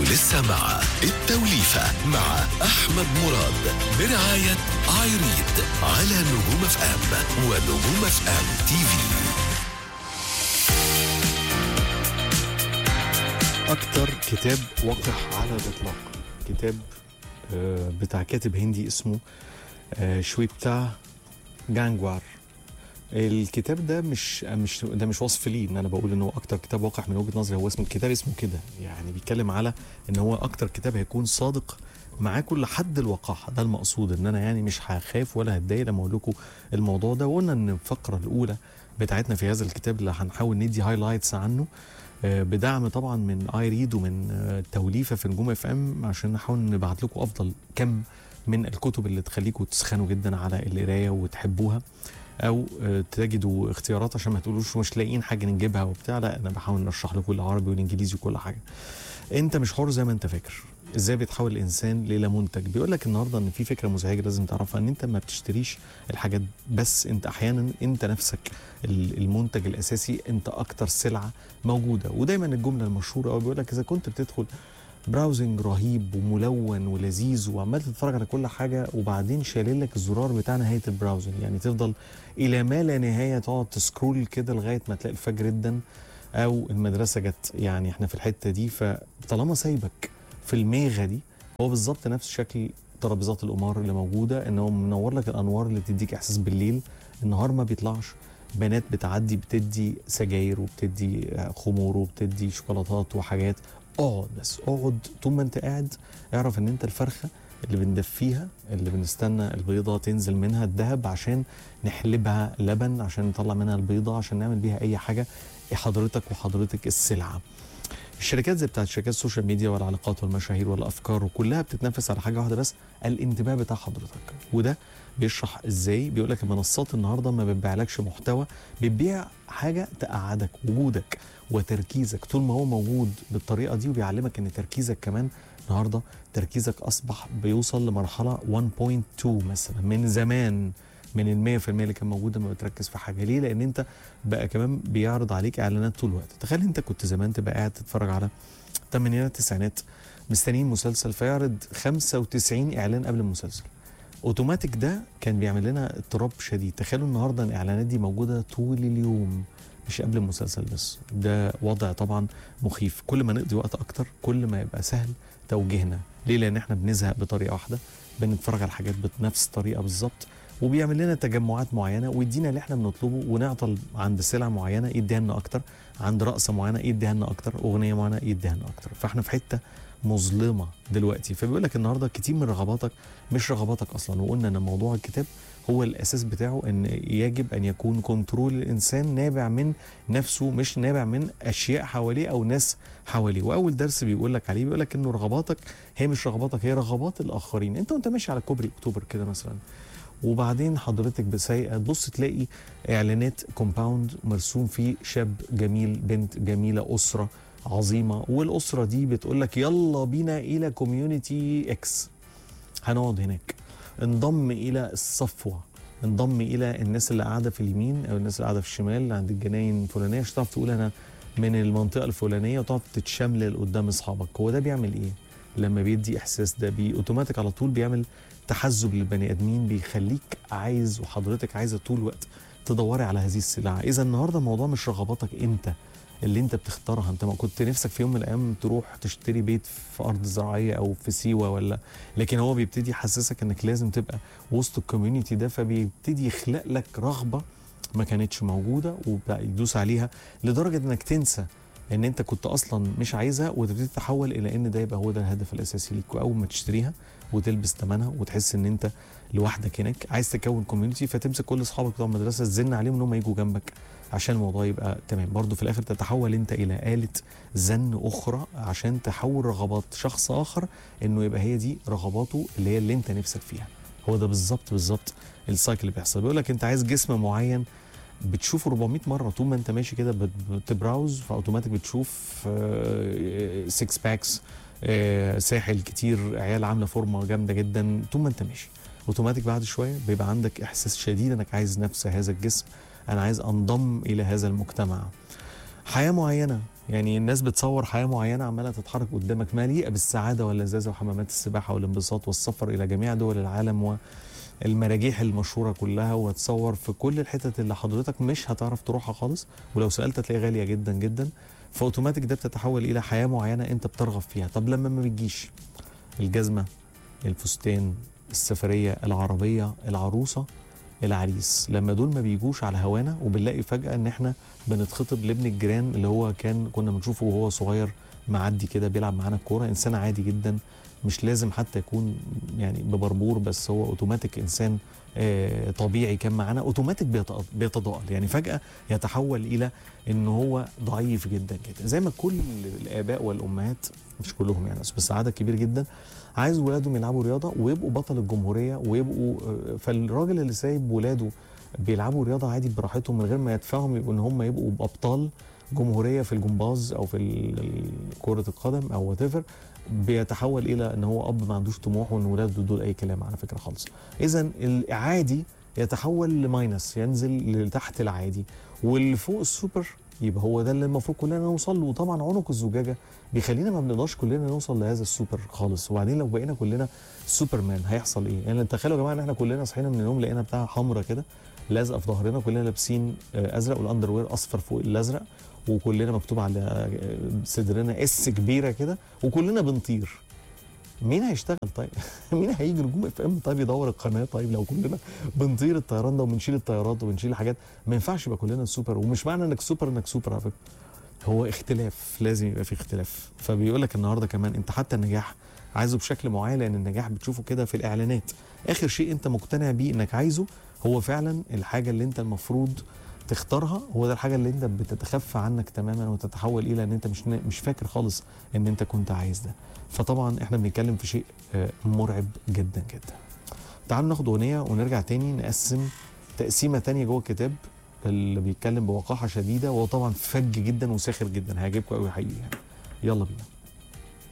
ولسه مع التوليفة مع أحمد مراد برعاية عايريد على نجوم اف ام ونجوم اف ام تي في اكتر كتاب وقح على الاطلاق كتاب آه، بتاع كاتب هندي اسمه آه، شويبتا جانجوار الكتاب ده مش مش ده مش وصف ليه ان انا بقول ان هو اكتر كتاب وقح من وجهه نظري هو اسم الكتاب اسمه كده يعني بيتكلم على ان هو اكتر كتاب هيكون صادق معاكم لحد الوقاحه ده المقصود ان انا يعني مش هخاف ولا هتضايق لما اقول لكم الموضوع ده وقلنا ان الفقره الاولى بتاعتنا في هذا الكتاب اللي هنحاول ندي هايلايتس عنه آه، بدعم طبعا من اي ريد ومن آه، توليفه في نجوم اف ام عشان نحاول نبعت لكم افضل كم من الكتب اللي تخليكم تسخنوا جدا على القرايه وتحبوها او آه، تجدوا اختيارات عشان ما تقولوش مش لاقيين حاجه نجيبها وبتاع لا انا بحاول نرشح لكم العربي والانجليزي وكل حاجه انت مش حر زي ما انت فاكر ازاي بيتحول الانسان الى منتج بيقول لك النهارده ان في فكره مزعجه لازم تعرفها ان انت ما بتشتريش الحاجات بس انت احيانا انت نفسك ال- المنتج الاساسي انت اكتر سلعه موجوده ودايما الجمله المشهوره قوي بيقول لك اذا كنت بتدخل براوزنج رهيب وملون ولذيذ وعمال تتفرج على كل حاجه وبعدين شايل لك الزرار بتاع نهايه البراوزنج يعني تفضل الى ما لا نهايه تقعد تسكرول كده لغايه ما تلاقي الفجر جدا او المدرسه جت يعني احنا في الحته دي فطالما سايبك في الميغه دي هو بالظبط نفس شكل ترابيزات القمار اللي موجوده ان هو منور لك الانوار اللي بتديك احساس بالليل النهار ما بيطلعش بنات بتعدي بتدي سجاير وبتدي خمور وبتدي شوكولاتات وحاجات اقعد بس اقعد طول ما انت قاعد اعرف ان انت الفرخه اللي بندفيها اللي بنستنى البيضه تنزل منها الذهب عشان نحلبها لبن عشان نطلع منها البيضه عشان نعمل بيها اي حاجه حضرتك وحضرتك السلعه الشركات زي بتاعت شركات السوشيال ميديا والعلاقات والمشاهير والافكار وكلها بتتنافس على حاجه واحده بس الانتباه بتاع حضرتك وده بيشرح ازاي بيقول لك المنصات النهارده ما بتبيعلكش محتوى بتبيع حاجه تقعدك وجودك وتركيزك طول ما هو موجود بالطريقه دي وبيعلمك ان تركيزك كمان النهارده تركيزك اصبح بيوصل لمرحله 1.2 مثلا من زمان من ال 100% اللي كان موجوده ما بتركز في حاجه ليه؟ لان انت بقى كمان بيعرض عليك اعلانات طول الوقت تخيل انت كنت زمان تبقى قاعد تتفرج على الثمانينات التسعينات مستنيين مسلسل فيعرض 95 اعلان قبل المسلسل اوتوماتيك ده كان بيعمل لنا اضطراب شديد تخيلوا النهارده ان الاعلانات دي موجوده طول اليوم مش قبل المسلسل بس ده وضع طبعا مخيف كل ما نقضي وقت اكتر كل ما يبقى سهل توجيهنا ليه لان احنا بنزهق بطريقه واحده بنتفرج على حاجات بنفس الطريقه بالظبط وبيعمل لنا تجمعات معينه ويدينا اللي احنا بنطلبه ونعطل عند سلع معينه يديها لنا اكتر عند رقصه معينه يديها لنا اكتر اغنيه معينه يديها لنا اكتر فاحنا في حته مظلمه دلوقتي فبيقول لك النهارده كتير من رغباتك مش رغباتك اصلا وقلنا ان موضوع الكتاب هو الاساس بتاعه ان يجب ان يكون كنترول الانسان نابع من نفسه مش نابع من اشياء حواليه او ناس حواليه واول درس بيقول لك عليه بيقول لك انه رغباتك هي مش رغباتك هي رغبات الاخرين انت وانت ماشي على كوبري اكتوبر كده مثلا وبعدين حضرتك بسايقه تبص تلاقي اعلانات كومباوند مرسوم فيه شاب جميل بنت جميله اسره عظيمه والاسره دي بتقول لك يلا بينا الى كوميونتي اكس هنقعد هناك انضم الى الصفوه انضم الى الناس اللي قاعده في اليمين او الناس اللي قاعده في الشمال عند الجناين الفلانيه عشان تعرف تقول انا من المنطقه الفلانيه وتقعد تتشملل قدام اصحابك هو ده بيعمل ايه لما بيدي احساس ده بي اوتوماتيك على طول بيعمل تحزب للبني ادمين بيخليك عايز وحضرتك عايزه طول الوقت تدوري على هذه السلعه اذا النهارده الموضوع مش رغباتك انت اللي انت بتختارها انت ما كنت نفسك في يوم من الايام تروح تشتري بيت في ارض زراعيه او في سيوه ولا لكن هو بيبتدي يحسسك انك لازم تبقى وسط الكوميونتي ده فبيبتدي يخلق لك رغبه ما كانتش موجوده وبقى يدوس عليها لدرجه انك تنسى ان انت كنت اصلا مش عايزها وتبتدي تتحول الى ان ده يبقى هو ده الهدف الاساسي ليك واول ما تشتريها وتلبس ثمنها وتحس ان انت لوحدك هناك عايز تكون كوميونتي فتمسك كل اصحابك بتوع المدرسه تزن عليهم ان هم يجوا جنبك عشان الموضوع يبقى تمام برضه في الاخر تتحول انت الى آلة زن اخرى عشان تحول رغبات شخص اخر انه يبقى هي دي رغباته اللي هي اللي انت نفسك فيها هو ده بالظبط بالظبط السايكل اللي بيحصل بيقول لك انت عايز جسم معين بتشوفه 400 مره طول ما انت ماشي كده بت- بتبراوز فاوتوماتيك بتشوف 6 باكس ساحل كتير عيال عامله فورمه جامده جدا طول ما انت ماشي اوتوماتيك بعد شويه بيبقى عندك احساس شديد انك عايز نفس هذا الجسم انا عايز انضم الى هذا المجتمع حياه معينه يعني الناس بتصور حياه معينه عماله تتحرك قدامك مليئه بالسعاده واللذاذه وحمامات السباحه والانبساط والسفر الى جميع دول العالم والمراجيح المشهوره كلها وتصور في كل الحتت اللي حضرتك مش هتعرف تروحها خالص ولو سالت هتلاقيها غاليه جدا جدا فاوتوماتيك ده بتتحول الى حياه معينه انت بترغب فيها طب لما ما بتجيش الجزمه الفستان السفريه العربيه العروسه العريس لما دول ما بيجوش على هوانا وبنلاقي فجاه ان احنا بنتخطب لابن الجيران اللي هو كان كنا بنشوفه وهو صغير معدي كده بيلعب معانا الكوره انسان عادي جدا مش لازم حتى يكون يعني ببربور بس هو اوتوماتيك انسان آه، طبيعي كان معانا اوتوماتيك بيتض- بيتضاءل يعني فجاه يتحول الى ان هو ضعيف جدا كده زي ما كل الاباء والامهات مش كلهم يعني بس عدد كبير جدا عايز ولادهم يلعبوا رياضه ويبقوا بطل الجمهوريه ويبقوا آه، فالراجل اللي سايب ولاده بيلعبوا رياضه عادي براحتهم من غير ما يدفعهم يبقوا ان هم يبقوا ابطال جمهوريه في الجمباز او في ال- ال- كره القدم او وات بيتحول الى ان هو اب ما عندوش طموح وان ولاده دول اي كلام على فكره خالص اذا العادي يتحول لماينس ينزل لتحت العادي واللي فوق السوبر يبقى هو ده اللي المفروض كلنا نوصل له وطبعا عنق الزجاجه بيخلينا ما بنقدرش كلنا نوصل لهذا السوبر خالص وبعدين لو بقينا كلنا سوبرمان هيحصل ايه؟ يعني تخيلوا يا جماعه ان احنا كلنا صحينا من النوم لقينا بتاع حمرا كده لازقه في ظهرنا كلنا لابسين آه، ازرق والاندر وير اصفر فوق الازرق وكلنا مكتوب على آه، صدرنا اس كبيره كده وكلنا بنطير مين هيشتغل طيب؟ مين هيجي نجوم اف ام طيب يدور القناه طيب لو كلنا بنطير الطيران ده وبنشيل الطيارات وبنشيل حاجات ما ينفعش يبقى كلنا سوبر ومش معنى انك سوبر انك سوبر على فكره هو اختلاف لازم يبقى في اختلاف فبيقول لك النهارده كمان انت حتى النجاح عايزه بشكل معين لان النجاح بتشوفه كده في الاعلانات اخر شيء انت مقتنع بيه انك عايزه هو فعلا الحاجه اللي انت المفروض تختارها هو ده الحاجه اللي انت بتتخفى عنك تماما وتتحول الى ان انت مش مش فاكر خالص ان انت كنت عايز ده فطبعا احنا بنتكلم في شيء آه، مرعب جدا جدا تعالوا ناخد اغنيه ونرجع تاني نقسم تقسيمه تانية جوه الكتاب اللي بيتكلم بوقاحه شديده وهو طبعا فج جدا وساخر جدا هيعجبكم قوي حقيقي يعني يلا بينا